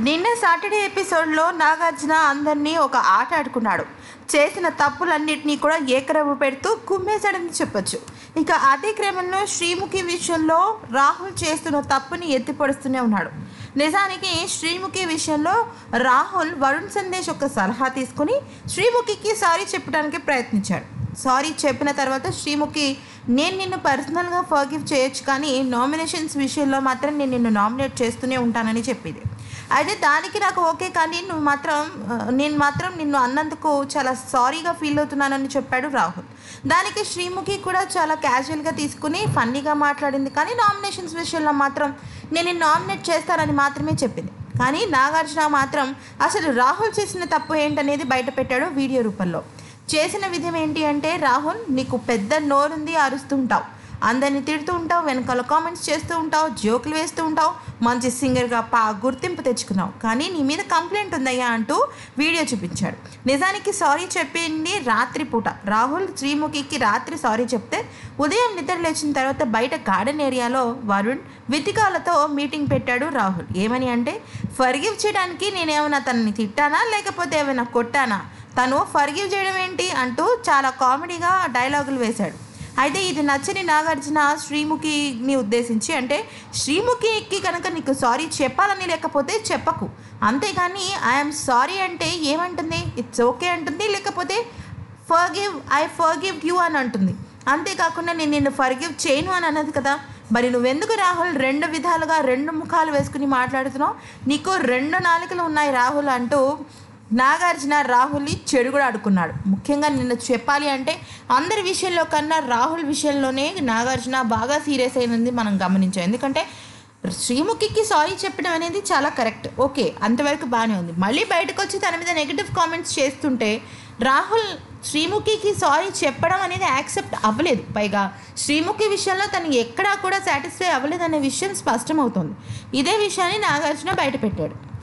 నిన్న సాటర్డే ఎపిసోడ్లో నాగార్జున అందరినీ ఒక ఆట ఆడుకున్నాడు చేసిన తప్పులన్నింటినీ కూడా ఏకరవ్వు పెడుతూ కుమ్మేశాడని చెప్పొచ్చు ఇక అదే క్రమంలో శ్రీముఖి విషయంలో రాహుల్ చేస్తున్న తప్పుని ఎత్తిపడుస్తూనే ఉన్నాడు నిజానికి శ్రీముఖి విషయంలో రాహుల్ వరుణ్ సందేశ్ ఒక సలహా తీసుకుని శ్రీముఖికి సారీ చెప్పడానికి ప్రయత్నించాడు సారీ చెప్పిన తర్వాత శ్రీముఖి నేను నిన్ను పర్సనల్గా ఫర్గివ్ చేయొచ్చు కానీ నామినేషన్స్ విషయంలో మాత్రం నేను నిన్ను నామినేట్ చేస్తూనే ఉంటానని చెప్పింది అయితే దానికి నాకు ఓకే కానీ నువ్వు మాత్రం ఆ, నేను మాత్రం నిన్ను అన్నందుకు చాలా సారీగా ఫీల్ అవుతున్నానని చెప్పాడు రాహుల్ దానికి శ్రీముఖి కూడా చాలా క్యాజువల్గా తీసుకుని ఫన్నీగా మాట్లాడింది కానీ నామినేషన్స్ విషయంలో మాత్రం నేను నిన్ను నామినేట్ చేస్తానని మాత్రమే చెప్పింది కానీ నాగార్జున మాత్రం అసలు రాహుల్ చేసిన తప్పు ఏంటనేది బయట పెట్టాడు వీడియో రూపంలో చేసిన విధం ఏంటి అంటే రాహుల్ నీకు పెద్ద నోరుంది అరుస్తుంటావు అందరిని తిడుతూ ఉంటావు వెనకాల కామెంట్స్ చేస్తూ ఉంటావు జోకులు వేస్తూ ఉంటావు మంచి సింగర్గా పా గుర్తింపు తెచ్చుకున్నావు కానీ నీ మీద కంప్లైంట్ ఉందయ్యా అంటూ వీడియో చూపించాడు నిజానికి సారీ చెప్పింది రాత్రి పూట రాహుల్ శ్రీముఖికి రాత్రి సారీ చెప్తే ఉదయం నిద్ర లేచిన తర్వాత బయట గార్డెన్ ఏరియాలో వరుణ్ వితికాలతో మీటింగ్ పెట్టాడు రాహుల్ ఏమని అంటే ఫర్గివ్ చేయడానికి నేనేమైనా తనని తిట్టానా లేకపోతే ఏమైనా కొట్టానా తను ఫర్గివ్ చేయడం ఏంటి అంటూ చాలా కామెడీగా డైలాగులు వేశాడు అయితే ఇది నచ్చని నాగార్జున శ్రీముఖిని ఉద్దేశించి అంటే శ్రీముఖికి కనుక నీకు సారీ చెప్పాలని లేకపోతే చెప్పకు అంతేగాని ఐఎమ్ సారీ అంటే ఏమంటుంది ఇట్స్ ఓకే అంటుంది లేకపోతే ఫర్గివ్ ఐ ఫర్గివ్ యూ అని అంటుంది అంతేకాకుండా నేను నిన్ను ఫర్గివ్ చేయను అని అన్నది కదా మరి నువ్వెందుకు రాహుల్ రెండు విధాలుగా రెండు ముఖాలు వేసుకుని మాట్లాడుతున్నావు నీకు రెండు నాలుకలు ఉన్నాయి రాహుల్ అంటూ నాగార్జున రాహుల్ని చెడు కూడా ఆడుకున్నాడు ముఖ్యంగా నిన్న చెప్పాలి అంటే అందరి విషయంలో కన్నా రాహుల్ విషయంలోనే నాగార్జున బాగా సీరియస్ అయినది మనం గమనించాం ఎందుకంటే శ్రీముఖికి సారీ చెప్పడం అనేది చాలా కరెక్ట్ ఓకే అంతవరకు బాగానే ఉంది మళ్ళీ బయటకు వచ్చి తన మీద నెగిటివ్ కామెంట్స్ చేస్తుంటే రాహుల్ శ్రీముఖికి సారీ చెప్పడం అనేది యాక్సెప్ట్ అవ్వలేదు పైగా శ్రీముఖి విషయంలో తను ఎక్కడా కూడా సాటిస్ఫై అవ్వలేదు అనే విషయం స్పష్టమవుతుంది ఇదే విషయాన్ని నాగార్జున బయట పెట్టాడు